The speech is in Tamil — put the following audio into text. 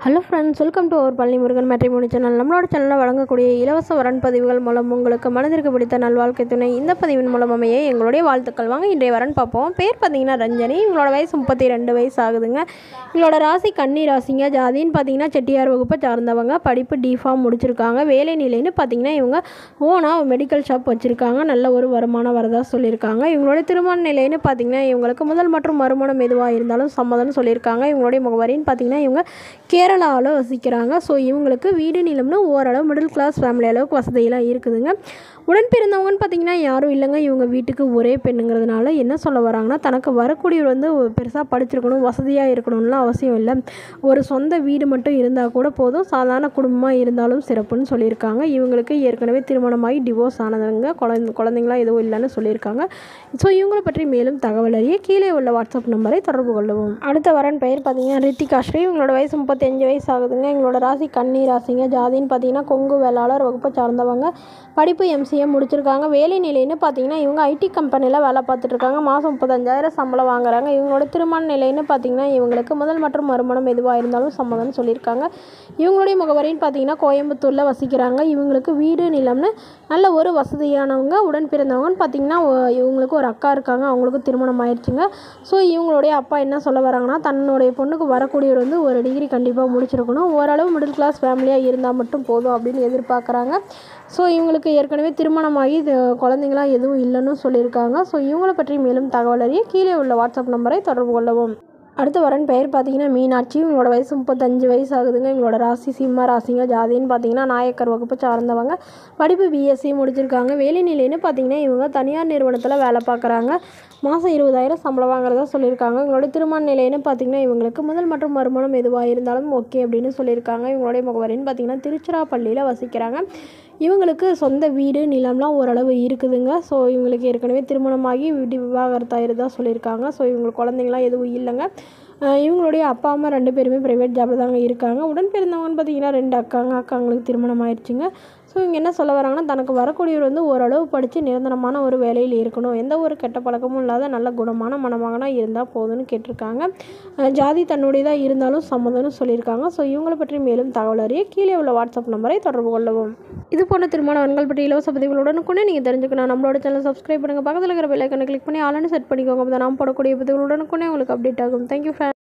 hello friends welcome to our Palani Murugan matrimony channel நம்மளோட சேனலில் வழங்கக்கூடிய இலவச வரன் பதிவுகள் மூலம் உங்களுக்கு மனதிற்கு பிடித்த நல்வாழ்க்கை துணை இந்த பதிவின் மூலம் அமைய எங்களுடைய வாழ்த்துக்கள் வாங்க இன்றைய வரன் பார்ப்போம் பேர் பார்த்தீங்கன்னா ரஞ்சனி இவங்களோட வயசு முப்பத்தி ரெண்டு வயசு ஆகுதுங்க இவங்களோட ராசி கன்னி ராசிங்க ஜாதின்னு பார்த்தீங்கன்னா செட்டியார் வகுப்பை சார்ந்தவங்க படிப்பு டிஃபார்ம் முடிச்சிருக்காங்க வேலை நிலைன்னு பார்த்தீங்கன்னா இவங்க ஓனாக மெடிக்கல் ஷாப் வச்சுருக்காங்க நல்ல ஒரு வருமானம் வரதா சொல்லியிருக்காங்க இவங்களுடைய திருமண நிலைன்னு பார்த்தீங்கன்னா இவங்களுக்கு முதல் மற்றும் மறுமணம் எதுவாக இருந்தாலும் சம்மதம்னு சொல்லியிருக்காங்க இவங்களுடைய முகவரின்னு பார்த்தீங்கன்னா இவங்க கேரளாவில் வசிக்கிறாங்க ஸோ இவங்களுக்கு வீடு நிலம்னு ஓரளவு மிடில் கிளாஸ் ஃபேமிலி அளவுக்கு வசதியெல்லாம் இருக்குதுங்க உடன் பிறந்தவங்கன்னு பார்த்தீங்கன்னா யாரும் இல்லைங்க இவங்க வீட்டுக்கு ஒரே பெண்ணுங்கிறதுனால என்ன சொல்ல வராங்கன்னா தனக்கு வரக்கூடியவர் வந்து பெருசாக படிச்சிருக்கணும் வசதியாக இருக்கணும்லாம் அவசியம் இல்லை ஒரு சொந்த வீடு மட்டும் இருந்தால் கூட போதும் சாதாரண குடும்பமாக இருந்தாலும் சிறப்புன்னு சொல்லியிருக்காங்க இவங்களுக்கு ஏற்கனவே திருமணமாகி டிவோர்ஸ் ஆனதுங்க குழந்தை குழந்தைங்களாம் எதுவும் இல்லைன்னு சொல்லியிருக்காங்க ஸோ இவங்களை பற்றி மேலும் தகவல் அறிய கீழே உள்ள வாட்ஸ்அப் நம்பரை தொடர்பு கொள்ளவும் அடுத்த வரன் பெயர் பார்த்தீங்கன்னா ரித்திகா ஸ்ரீ இவங்களோட வயசு முப்பத்தஞ்சு வயசு ஆகுதுங்க எங்களோட ராசி கன்னி ராசிங்க ஜாதின்னு பார்த்தீங்கன்னா கொங்கு வேளாளர் வகுப்பை சார்ந்தவங்க படிப்பு எம்சிஏ முடிச்சிருக்காங்க வேலை நிலைன்னு பார்த்தீங்கன்னா இவங்க ஐடி கம்பெனியில் வேலை பார்த்துட்டு இருக்காங்க மாதம் முப்பத்தஞ்சாயிரம் சம்பளம் வாங்குறாங்க இவங்களோட திருமண நிலைன்னு பார்த்தீங்கன்னா இவங்களுக்கு முதல் மற்றும் மறுமணம் எதுவாக இருந்தாலும் சம்மதம்னு சொல்லியிருக்காங்க இவங்களுடைய முகவரின்னு பார்த்தீங்கன்னா கோயம்புத்தூரில் வசிக்கிறாங்க இவங்களுக்கு வீடு நிலம்னு நல்ல ஒரு வசதியானவங்க உடன் பிறந்தவங்கன்னு பார்த்தீங்கன்னா ஒ- இவங்களுக்கு ஒரு அக்கா இருக்காங்க அவங்களுக்கு திருமணம் ஆயிடுச்சுங்க ஸோ இவங்களுடைய அப்பா என்ன சொல்ல வராங்கன்னா தன்னுடைய பொண்ணுக்கு வரக்கூடியவர் வந்து ஒரு டிகிரி கண்டிப்பாக முடிச்சிருக்கணும் ஓரளவு மிடில் கிளாஸ் ஃபேமிலியாக இருந்தால் மட்டும் போதும் அப்படின்னு எதிர்பார்க்குறாங்க ஸோ இவங்களுக்கு ஏற்கனவே திருமணமாகி இது குழந்தைங்களாம் எதுவும் இல்லைன்னு சொல்லியிருக்காங்க ஸோ இவங்களை பற்றி மேலும் தகவல் அறிய கீழே உள்ள வாட்ஸ்அப் நம்பரை தொடர்பு கொள்ளவும் அடுத்த வரன் பெயர் பார்த்தீங்கன்னா மீனாட்சி இவங்களோட வயசு முப்பத்தஞ்சு வயசு ஆகுதுங்க இவங்களோட ராசி சிம்ம ராசிங்க ஜாதின்னு பார்த்தீங்கன்னா நாயக்கர் வகுப்பு சார்ந்தவங்க படிப்பு பிஎஸ்சி முடிச்சிருக்காங்க வேலை நிலைன்னு பார்த்தீங்கன்னா இவங்க தனியார் நிறுவனத்தில் வேலை பார்க்குறாங்க மாதம் இருபதாயிரம் சம்பளம் வாங்குறதா சொல்லியிருக்காங்க இவங்களோட திருமண நிலைன்னு பார்த்தீங்கன்னா இவங்களுக்கு முதல் மற்றும் மறுமணம் எதுவாக இருந்தாலும் ஓகே அப்படின்னு சொல்லியிருக்காங்க இவங்களுடைய முகவரின்னு பார்த்தீங்கன்னா திருச்சிராப்பள்ளியில் வசிக்கிறாங்க இவங்களுக்கு சொந்த வீடு நிலம்லாம் ஓரளவு இருக்குதுங்க ஸோ இவங்களுக்கு ஏற்கனவே திருமணமாகி விடி விவாகரத்தாயிருந்தா சொல்லியிருக்காங்க ஸோ இவங்களுக்கு குழந்தைங்களாம் எதுவும் இல்லைங்க அஹ் இவங்களுடைய அப்பா அம்மா ரெண்டு பேருமே ப்ரைவேட் ஜாபில் தாங்க இருக்காங்க உடன் பிறந்தவங்கன்னு பார்த்தீங்கன்னா ரெண்டு அக்காங்க அக்காங்களுக்கு திருமணம் ஆயிடுச்சுங்க ஸோ இவங்க என்ன சொல்ல வராங்கன்னா தனக்கு வரக்கூடியவர் வந்து ஓரளவு படித்து நிரந்தரமான ஒரு வேலையில் இருக்கணும் எந்த ஒரு கெட்ட பழக்கமும் இல்லாத நல்ல குணமான மணமகனாக இருந்தால் போதும்னு கேட்டிருக்காங்க அஹ் ஜாதி தன்னுடையதாக இருந்தாலும் சம்மதம்னு சொல்லியிருக்காங்க ஸோ இவங்களை பற்றி மேலும் தகவல் அறிய கீழே உள்ள வாட்ஸ்அப் நம்பரை தொடர்பு கொள்ளவும் இது போன்ற திருமணங்கள் பற்றி இலவச பதிவுகளுடனுக்குனே நீங்கள் தெரிஞ்சுக்கணும் நம்மளோட சேனல் சப்ஸ்கிரைப் பண்ணுங்கள் பக்கத்தில் இருக்கிற பெல் ஐக்கனை கிளிக் பண்ணி ஆளானு செட் பண்ணிக்கோங்க அப்போ தான் நாம் போடக்கூடிய பதிவுகளுடனுக்குனே உங்களுக்கு அப்டேட் ஆகும் தேங்க்யூ